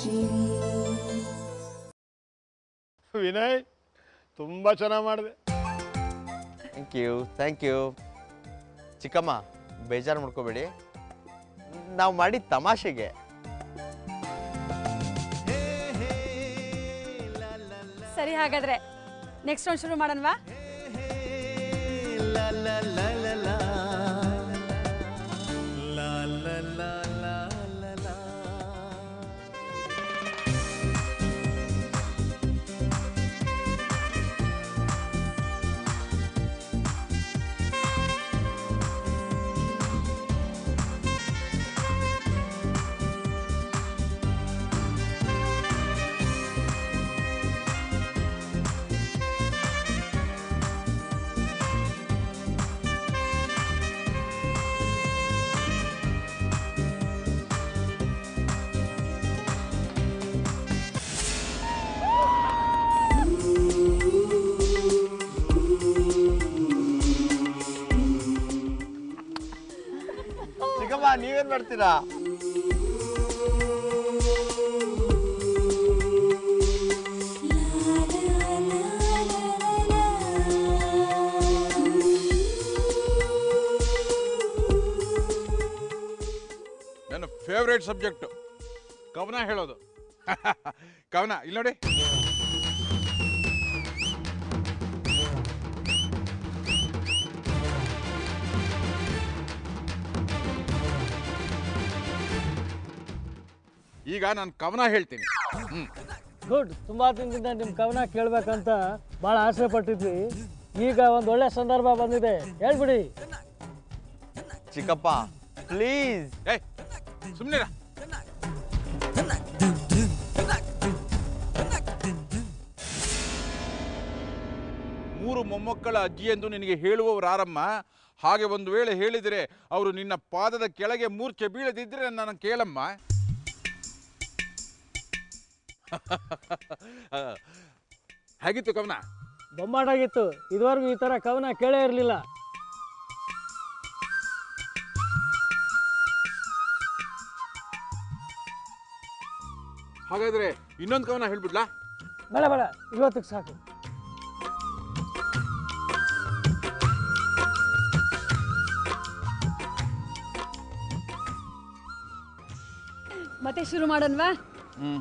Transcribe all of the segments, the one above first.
ವಿನಯ್ ತುಂಬ ಚೆನ್ನಾಗಿ ಮಾಡಿದೆ ಥ್ಯಾಂಕ್ ಯು ಥ್ಯಾಂಕ್ ಯು ಚಿಕ್ಕಮ್ಮ ಬೇಜಾರು ಮಾಡ್ಕೋಬೇಡಿ ನಾವು ಮಾಡಿದ ತಮಾಷೆಗೆ ಸರಿ ಹಾಗಾದ್ರೆ ನೆಕ್ಸ್ಟ್ ರೌಂಡ್ ಶುರು ಮಾಡೋಣವಾ ಚಿಕ್ಕಮ್ಮ ನೀವೇನ್ ಮಾಡ್ತೀರಾ ನನ್ನ ಫೇವ್ರೇಟ್ ಸಬ್ಜೆಕ್ಟು ಕವನ ಹೇಳೋದು ಕವನ ಇಲ್ಲಿ ನೋಡಿ ಈಗ ನಾನು ಕವನ ಹೇಳ್ತೀನಿ ಹ್ಮ್ ಗುಡ್ ತುಂಬಾ ದಿನದಿಂದ ನಿಮ್ಮ ಕವನ ಕೇಳಬೇಕಂತ ಭಾಳ ಆಸೆ ಪಟ್ಟಿದ್ವಿ ಈಗ ಒಂದು ಒಳ್ಳೆ ಸಂದರ್ಭ ಬಂದಿದೆ ಹೇಳ್ಬಿಡಿ ಚಿಕ್ಕಪ್ಪ ಪ್ಲೀಸ್ ಏಯ್ ಸುಮ್ಮನೆ ಮೂರು ಮೊಮ್ಮಕ್ಕಳ ಅಜ್ಜಿ ಎಂದು ನಿನಗೆ ಹೇಳುವವರಾರಮ್ಮ ಹಾಗೆ ಒಂದು ವೇಳೆ ಹೇಳಿದರೆ ಅವರು ನಿನ್ನ ಪಾದದ ಕೆಳಗೆ ಮೂರ್ಛೆ ಬೀಳದಿದ್ದರೆ ನನ್ನ ಕೇಳಮ್ಮ ಹೇಗಿತ್ತು ಕವನ ಬೊಮ್ಮಾಟಾಗಿತ್ತು ಇದುವರೆಗೂ ಈ ಥರ ಕವನ ಕೇಳೇ ಇರಲಿಲ್ಲ ಹಾಗಾದ್ರೆ ಇನ್ನೊಂದು ಕವನ ಹೇಳ್ಬಿಡ್ಲಾ ಬೇಡ ಬೇಡ ಇವತ್ತಿಗೆ ಸಾಕು ಮತ್ತೆ ಶುರು ಮಾಡೋಣವಾ ಹ್ಮ್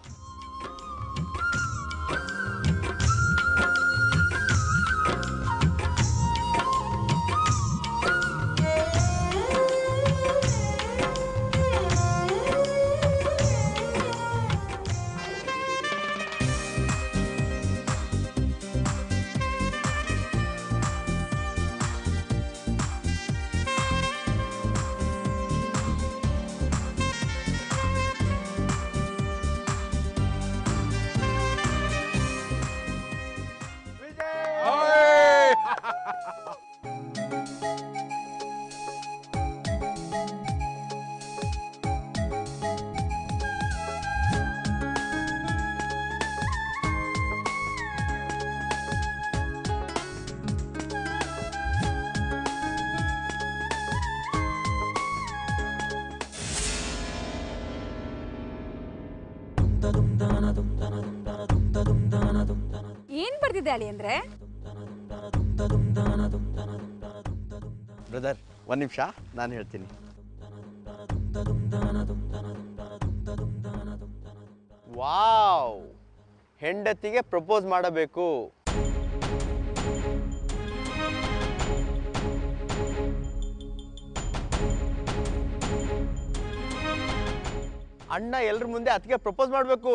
ಓಯ್! ಏನ್ ಬರ್ದಿದೆ ಅಳಿ ಅಂದ್ರೆ ಬ್ರದರ್ ಒಂದು ನಿಮಿಷ ನಾನು ಹೇಳ್ತೀನಿ ವಾವ್ ಹೆಂಡತಿಗೆ ಪ್ರಪೋಸ್ ಮಾಡಬೇಕು ಅಣ್ಣ ಎಲ್ರ ಮುಂದೆ ಅದಕ್ಕೆ ಪ್ರಪೋಸ್ ಮಾಡಬೇಕು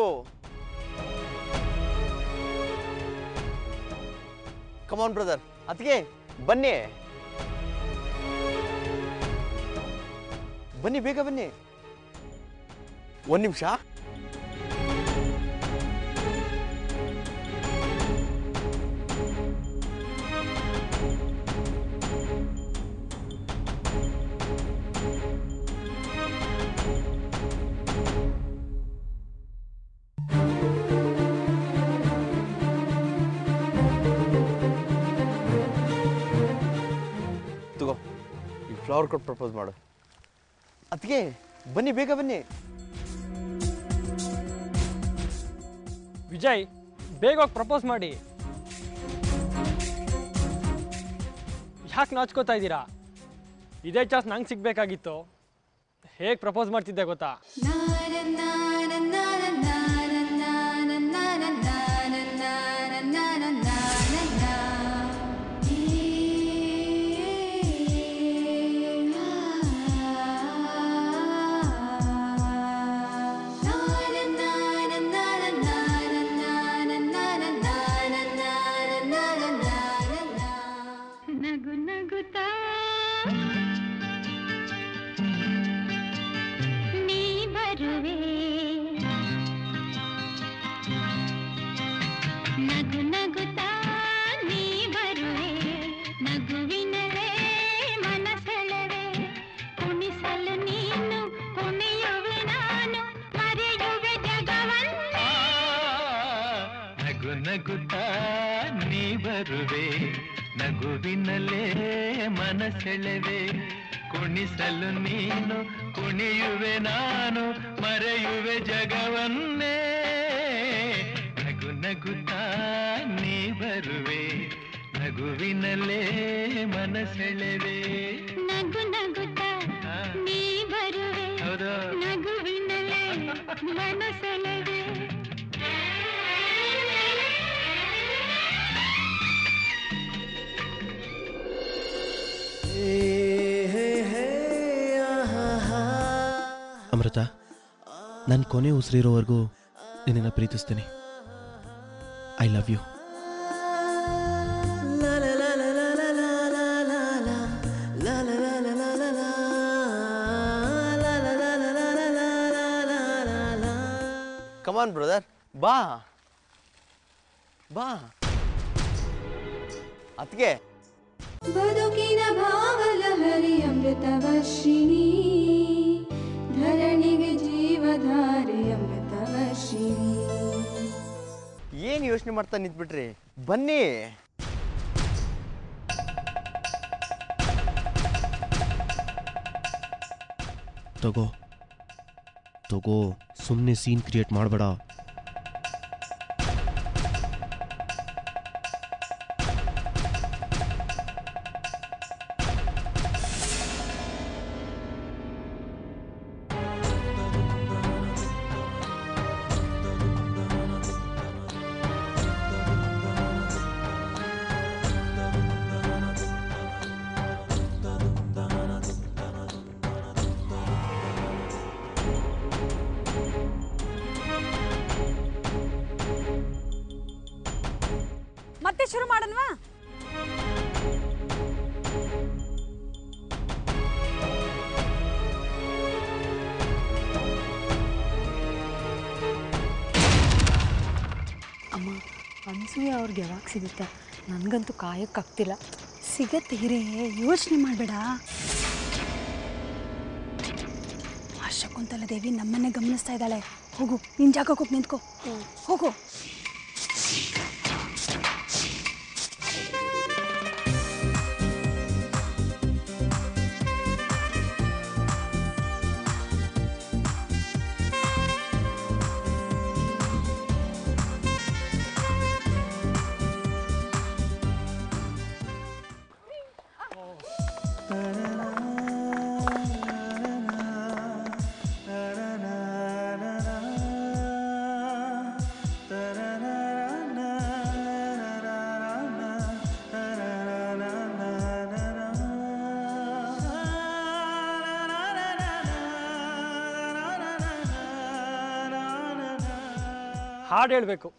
ಕಮಾನ್ ಬ್ರದರ್ ಅದಕ್ಕೆ ಬನ್ನಿ ಬನ್ನಿ ಬೇಗ ಬನ್ನಿ ಒಂದು ನಿಮಿಷ ತಗೋ ಈ ಫ್ಲವರ್ ಕೊಟ್ಟು ಪ್ರಪೋಸ್ ಮಾಡು ಅದಕ್ಕೆ ಬನ್ನಿ ಬೇಗ ಬನ್ನಿ ವಿಜಯ್ ಬೇಗ ಹೋಗಿ ಪ್ರಪೋಸ್ ಮಾಡಿ ಯಾಕೆ ನಾಚ್ಕೋತಾ ಇದ್ದೀರಾ ಇದೇ ಚಾನ್ಸ್ ನಂಗೆ ಸಿಗ್ಬೇಕಾಗಿತ್ತು ಹೇಗೆ ಪ್ರಪೋಸ್ ಮಾಡ್ತಿದ್ದೆ ಗೊತ್ತಾ ನಗು ನಗುತ್ತಾ ನೀ ಬರುವೆ ನಗು ನಗುತ್ತಾ ನೀ ಬರುವೆ ನಗುವಿನಲೇ ಮನಸೆಳೆವೆ ಕುಣಿಸಲು ನೀನು ಕುಣಿಯುವೆ ನಾನು ಮರೆಯುವೆ ಜಗವನ್ನೇ ನಗು ನಗುತ್ತಾ ನೀ ಬರುವೆ ನಗುವಿನಲ್ಲೇ ಮನಸೆಳೆವೆ ಕುಣಿಸಲು ನೀನು ಕುಣಿಯುವೆ ನಾನು ಮರೆಯುವೆ ಜಗವನ್ನೇ ನಗು ನಗುತ್ತಾ ನೀ ಬರುವೆ ನಗುವಿನಲ್ಲೇ ಮನಸೆಳೆವೆ ನಗು ನಗುತ್ತಾ ನೀ ಬರುವೆ ಹೌದು ನಗುವಿನಲೇ ಮನಸೆಳೆವೆ ಅಮೃತ ನನ್ನ ಕೊನೆ ಉಸಿರಿರೋವರೆಗೂ ನಿನ್ನನ್ನು ಪ್ರೀತಿಸ್ತೀನಿ I love you come on brother ಬಾ ಬಾ ಅತ್ಗೆ ಬದುಕಿನ ಭಾವಲಹರಿ ಅಮೃತವರ್ಷಿಣಿ ಧರಣಿಗೆ ಜೀವಧಾರೆ ಅಮೃತವರ್ಷಿಣಿ ಏನು ಯೋಚನೆ ಮಾಡ್ತಾ ನಿಂತ್ಬಿಟ್ರಿ ಬನ್ನಿ ತಗೋ ತಗೋ ಸುಮ್ಮನೆ ಸೀನ್ ಕ್ರಿಯೇಟ್ ಮಾಡಬೇಡ ಮತ್ತೆ ಶುರು ಮಾಡೋಣವಾ ಅಮ್ಮ ಅನ್ಸೂಯ ಅವ್ರಿಗೆ ಯಾವಾಗ ಸಿಗುತ್ತೆ ನನಗಂತೂ ಕಾಯಕ್ಕಾಗ್ತಿಲ್ಲ ಸಿಗತ್ತೆ ಹಿರೇ ಯೋಚನೆ ಮಾಡಬೇಡ ಆ ಶಕುಂತಲ ದೇವಿ ನಮ್ಮನ್ನೇ ಗಮನಿಸ್ತಾ ಇದ್ದಾಳೆ ಹೋಗು ನಿನ್ ಜಾಗಕ್ಕೆ ಹೋಗಿ ನಿಂತ್ಕೋ ಹೋಗು ಹಾಡು ಹೇಳಬೇಕು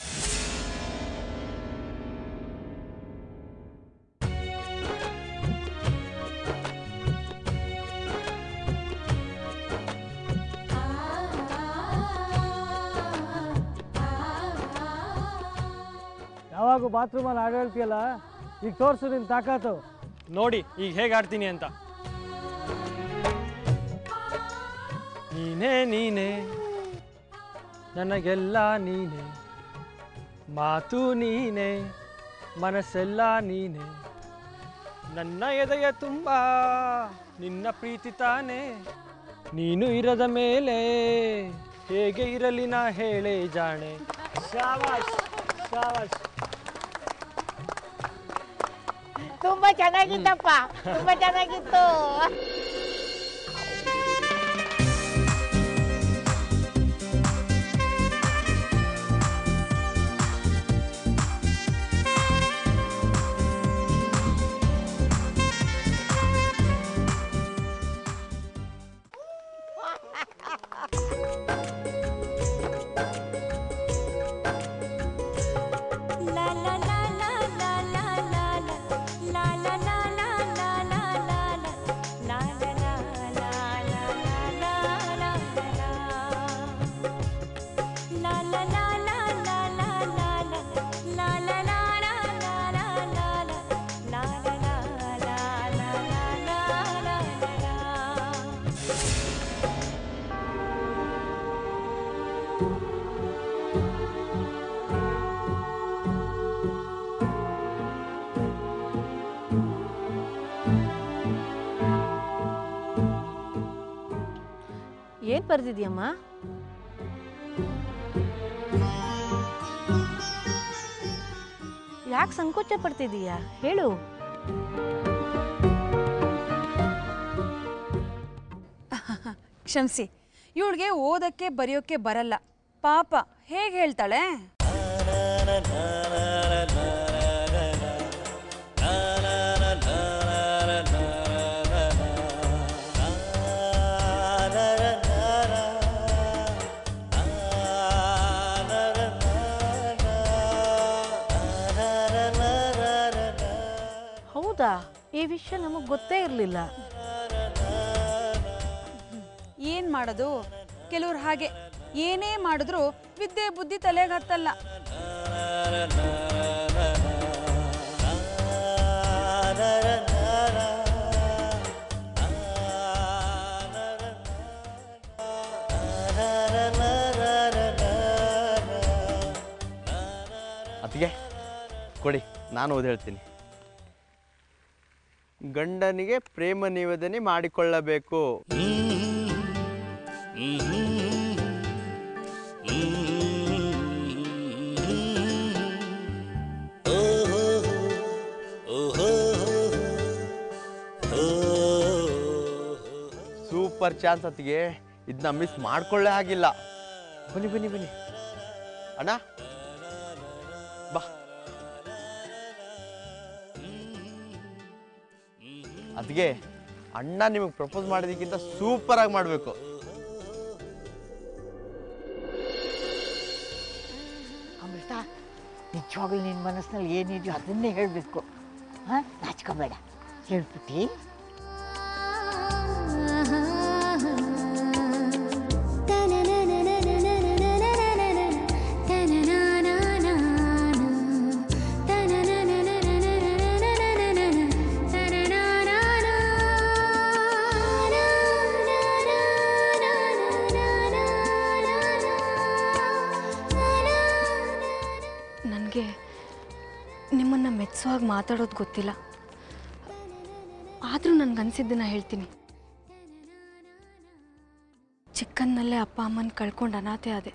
ಯಾವಾಗ ಬಾತ್ರೂಮಲ್ಲಿ ಹಾಡು ಹೇಳ್ತೀಯಲ್ಲ ಈಗ ತೋರಿಸು ನಿನ್ನ ತಾಕಾತು ನೋಡಿ ಈಗ ಹೇಗೆ ಆಡ್ತೀನಿ ಅಂತ ನೀನೇ ನೀನೇ ನನಗೆಲ್ಲ ನೀನೆ ಮಾತು ನೀನೆ ಮನಸ್ಸೆಲ್ಲ ನೀನೆ ನನ್ನ ಎದೆಯ ತುಂಬ ನಿನ್ನ ಪ್ರೀತಿ ತಾನೆ ನೀನು ಇರದ ಮೇಲೆ ಹೇಗೆ ಇರಲಿ ನಾ ಹೇಳೆ ಜಾಣೆ ಶಾಬಾಷ್ ಶಾಬಾಷ್ ತುಂಬಾ ಚೆನ್ನಾಗಿತ್ತಪ್ಪ ತುಂಬಾ ಚೆನ್ನಾಗಿತ್ತು ಏನ್ ಬರ್ದಿದ್ಯಮ್ಮ ಯಾಕೆ ಸಂಕೋಚ ಪಡ್ತಿದೀಯಾ ಹೇಳು ಕ್ಷಮಿಸಿ ಇವಳಿಗೆ ಓದಕ್ಕೆ ಬರೆಯೋಕ್ಕೆ ಬರಲ್ಲ ಪಾಪ ಹೇಗೆ ಹೇಳ್ತಾಳೆ ಹೌದಾ ಈ ವಿಷಯ ನಮಗೆ ಗೊತ್ತೇ ಇರಲಿಲ್ಲ ಏನು ಮಾಡೋದು ಕೆಲವ್ರು ಹಾಗೆ ಏನೇ ಮಾಡಿದ್ರು ವಿದ್ಯೆ ಬುದ್ಧಿ ತಲೆಗೆ ಹತ್ತಲ್ಲ ಅದಕ್ಕೆ ಕೊಡಿ ನಾನು ಓದಿ ಹೇಳ್ತೀನಿ ಗಂಡನಿಗೆ ಪ್ರೇಮ ನಿವೇದನೆ ಮಾಡಿಕೊಳ್ಳಬೇಕು ಸೂಪರ್ ಚಾನ್ಸ್ ಅತ್ತಿಗೆ ಇದನ್ನ ಮಿಸ್ ಮಾಡ್ಕೊಳ್ಳೇ ಆಗಿಲ್ಲ ಬನ್ನಿ ಬನ್ನಿ ಬನ್ನಿ ಅಣ್ಣ ಬಾ ಅದಕ್ಕೆ ಅಣ್ಣ ನಿಮಗೆ ಪ್ರಪೋಸ್ ಮಾಡೋದಕ್ಕಿಂತ ಸೂಪರ್ ಆಗಿ ಮಾಡಬೇಕು ಅಮೃತ ನಿಜವಾಗ್ಲೂ ನಿನ್ನ ಮನಸ್ಸಿನಲ್ಲಿ ಏನಿದೆಯೋ ಅದನ್ನೇ ಹೇಳಬೇಕು ಹಾಂ ನಾಚ್ಕೋಬೇಡ ಹೇಳ್ಬಿಟ್ಟು ನನಗೆ ನಿಮ್ಮನ್ನು ಮೆಚ್ಚುವಾಗಿ ಮಾತಾಡೋದು ಗೊತ್ತಿಲ್ಲ ಆದರೂ ನನಗನ್ಸಿದ್ದನ್ನ ಹೇಳ್ತೀನಿ ಚಿಕ್ಕನ್ನಲ್ಲೇ ಅಪ್ಪ ಅಮ್ಮನ ಕಳ್ಕೊಂಡು ಅನಾಥೆ ಆದೆ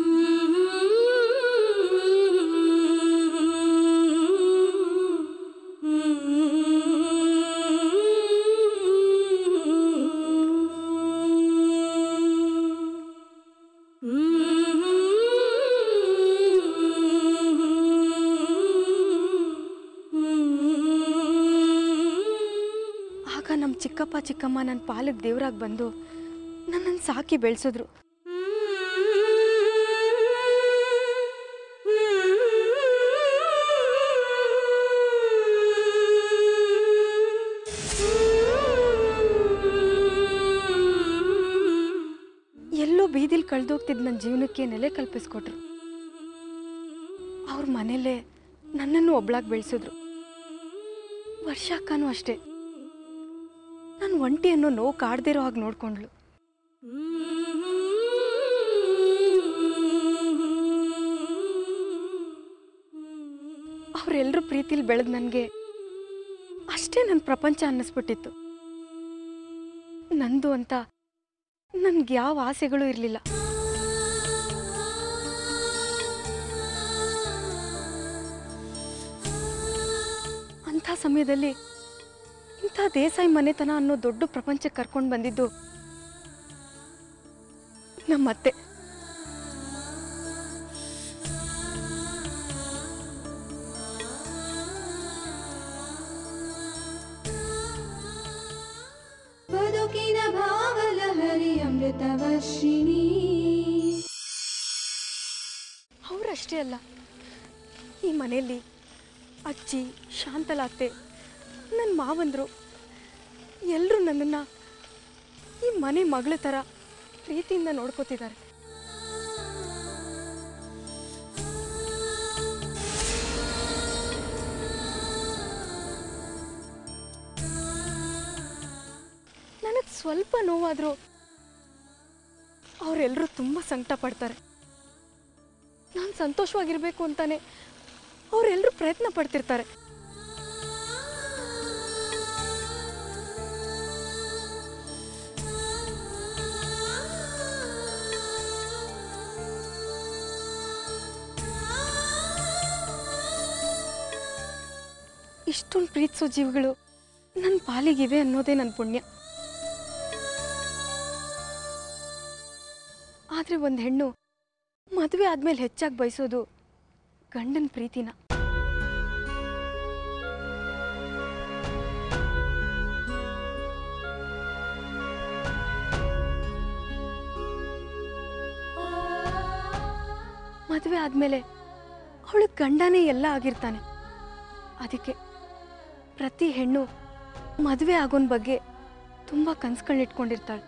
ಆಗ ನಮ್ಮ ಚಿಕ್ಕಪ್ಪ ಚಿಕ್ಕಮ್ಮ ನನ್ನ ಪಾಲಿಗೆ ದೇವ್ರಾಗಿ ಬಂದು ನನ್ನನ್ನು ಸಾಕಿ ಬೆಳೆಸಿದ್ರು ಎಲ್ಲೋ ಬೀದಿಲಿ ಕಳೆದೋಗ್ತಿದ್ದ ನನ್ನ ಜೀವನಕ್ಕೆ ನೆಲೆ ಕಲ್ಪಿಸ್ಕೊಟ್ರು ಅವ್ರ ಮನೇಲೇ ನನ್ನನ್ನು ಒಬ್ಳಾಗಿ ಬೆಳೆಸಿದ್ರು ವರ್ಷಕ್ಕೂ ಅಷ್ಟೇ ನಾನು ಒಂಟಿ ಅನ್ನೋ ನೋವು ಕಾಡ್ದಿರೋ ಹಾಗೆ ನೋಡ್ಕೊಂಡ್ಳು ಅವರೆಲ್ಲರೂ ಪ್ರೀತಿಲಿ ಬೆಳೆದು ನನಗೆ ಅಷ್ಟೇ ನನ್ನ ಪ್ರಪಂಚ ಅನ್ನಿಸ್ಬಿಟ್ಟಿತ್ತು ನಂದು ಅಂತ ನನ್ಗೆ ಯಾವ ಆಸೆಗಳು ಇರಲಿಲ್ಲ ಇಂಥ ಸಮಯದಲ್ಲಿ ಇಂಥ ದೇಸಾಯಿ ಮನೆತನ ಅನ್ನೋ ದೊಡ್ಡ ಪ್ರಪಂಚಕ್ಕೆ ಕರ್ಕೊಂಡು ಬಂದಿದ್ದು ನಮ್ಮತ್ತೆ ಬದುಕಿನ ಭಾವಲಹರಿ ಅಮೃತವರ್ಷಿಣಿ ಅವರಷ್ಟೇ ಅಲ್ಲ ಈ ಮನೆಯಲ್ಲಿ ಅಜ್ಜಿ ಶಾಂತಲಾತೆ ನನ್ನ ಮಾವಂದರು ಎಲ್ಲರೂ ನನ್ನನ್ನು ಈ ಮನೆ ಮಗಳ ಥರ ಪ್ರೀತಿಯಿಂದ ನೋಡ್ಕೋತಿದ್ದಾರೆ ನನಗೆ ಸ್ವಲ್ಪ ನೋವಾದರೂ ಅವರೆಲ್ಲರೂ ತುಂಬ ಸಂಕಟ ಪಡ್ತಾರೆ ನಾನು ಸಂತೋಷವಾಗಿರಬೇಕು ಅಂತಾನೆ ಅವರೆಲ್ಲರೂ ಪ್ರಯತ್ನ ಪಡ್ತಿರ್ತಾರೆ ಇಷ್ಟೊಂದು ಪ್ರೀತಿಸೋ ಜೀವಗಳು ನನ್ನ ಪಾಲಿಗಿವೆ ಅನ್ನೋದೇ ನನ್ನ ಪುಣ್ಯ ಆದರೆ ಒಂದು ಹೆಣ್ಣು ಮದುವೆ ಆದ್ಮೇಲೆ ಹೆಚ್ಚಾಗಿ ಬಯಸೋದು ಗಂಡನ ಪ್ರೀತಿನ ಮದುವೆ ಆದ್ಮೇಲೆ ಅವಳ ಗಂಡನೇ ಎಲ್ಲ ಆಗಿರ್ತಾನೆ ಅದಕ್ಕೆ ಪ್ರತಿ ಹೆಣ್ಣು ಮದುವೆ ಆಗೋನ್ ಬಗ್ಗೆ ತುಂಬ ಕನ್ಸ್ಕೊಂಡಿಟ್ಕೊಂಡಿರ್ತಾಳೆ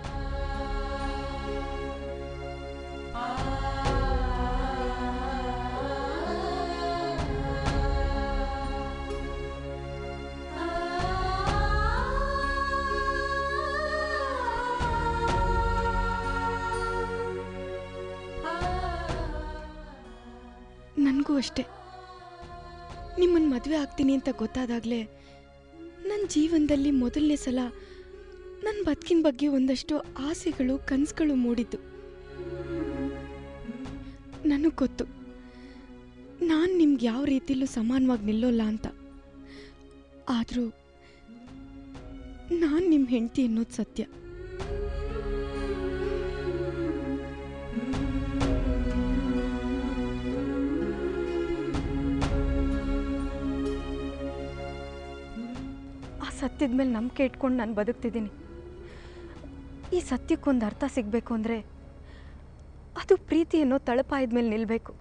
ನನಗೂ ಅಷ್ಟೆ ನಿಮ್ಮನ್ನು ಮದುವೆ ಆಗ್ತೀನಿ ಅಂತ ಗೊತ್ತಾದಾಗಲೇ ನನ್ನ ಜೀವನದಲ್ಲಿ ಮೊದಲನೇ ಸಲ ನನ್ನ ಬದುಕಿನ ಬಗ್ಗೆ ಒಂದಷ್ಟು ಆಸೆಗಳು ಕನಸುಗಳು ಮೂಡಿದ್ದು ನನಗೆ ಗೊತ್ತು ನಾನು ನಿಮ್ಗೆ ಯಾವ ರೀತಿಲೂ ಸಮಾನವಾಗಿ ನಿಲ್ಲೋಲ್ಲ ಅಂತ ಆದರೂ ನಾನು ನಿಮ್ಮ ಹೆಂಡತಿ ಅನ್ನೋದು ಸತ್ಯ ಆ ಸತ್ಯದ ಮೇಲೆ ನಂಬಿಕೆ ಇಟ್ಕೊಂಡು ನಾನು ಬದುಕ್ತಿದ್ದೀನಿ ಈ ಸತ್ಯಕ್ಕೊಂದು ಅರ್ಥ ಸಿಗಬೇಕು ಅಂದರೆ ಅದು ಪ್ರೀತಿ ಅನ್ನೋ ತಳಪಾಯದ ಮೇಲೆ ನಿಲ್ಲಬೇಕು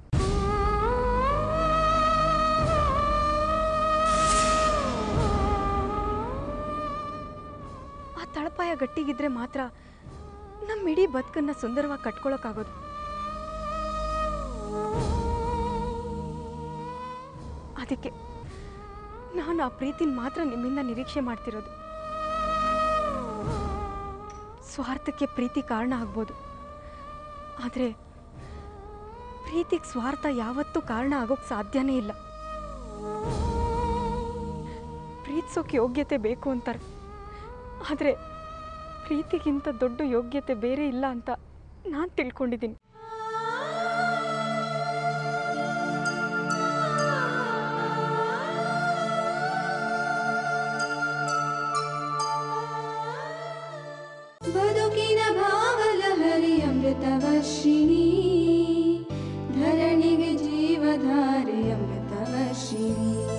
ಆ ತಳಪಾಯ ಗಟ್ಟಿಗಿದ್ರೆ ಮಾತ್ರ ನಮ್ಮ ಇಡೀ ಬದುಕನ್ನು ಸುಂದರವಾಗಿ ಕಟ್ಕೊಳಕ್ಕಾಗೋದು ಅದಕ್ಕೆ ನಾನು ಆ ಪ್ರೀತಿನ ಮಾತ್ರ ನಿಮ್ಮಿಂದ ನಿರೀಕ್ಷೆ ಮಾಡ್ತಿರೋದು ಸ್ವಾರ್ಥಕ್ಕೆ ಪ್ರೀತಿ ಕಾರಣ ಆಗ್ಬೋದು ಆದರೆ ಪ್ರೀತಿಗೆ ಸ್ವಾರ್ಥ ಯಾವತ್ತೂ ಕಾರಣ ಆಗೋಕ್ಕೆ ಸಾಧ್ಯನೇ ಇಲ್ಲ ಪ್ರೀತಿಸೋಕೆ ಯೋಗ್ಯತೆ ಬೇಕು ಅಂತಾರೆ ಆದರೆ ಪ್ರೀತಿಗಿಂತ ದೊಡ್ಡ ಯೋಗ್ಯತೆ ಬೇರೆ ಇಲ್ಲ ಅಂತ ನಾನು ತಿಳ್ಕೊಂಡಿದ್ದೀನಿ ಬದುಕಿನ ಭಾವಲಹರಿ ಅಮೃತವರ್ಷಿಣಿ ಧರಣಿಗೆ ಜೀವಧಾರೆ ಅಮೃತವರ್ಷಿಣಿ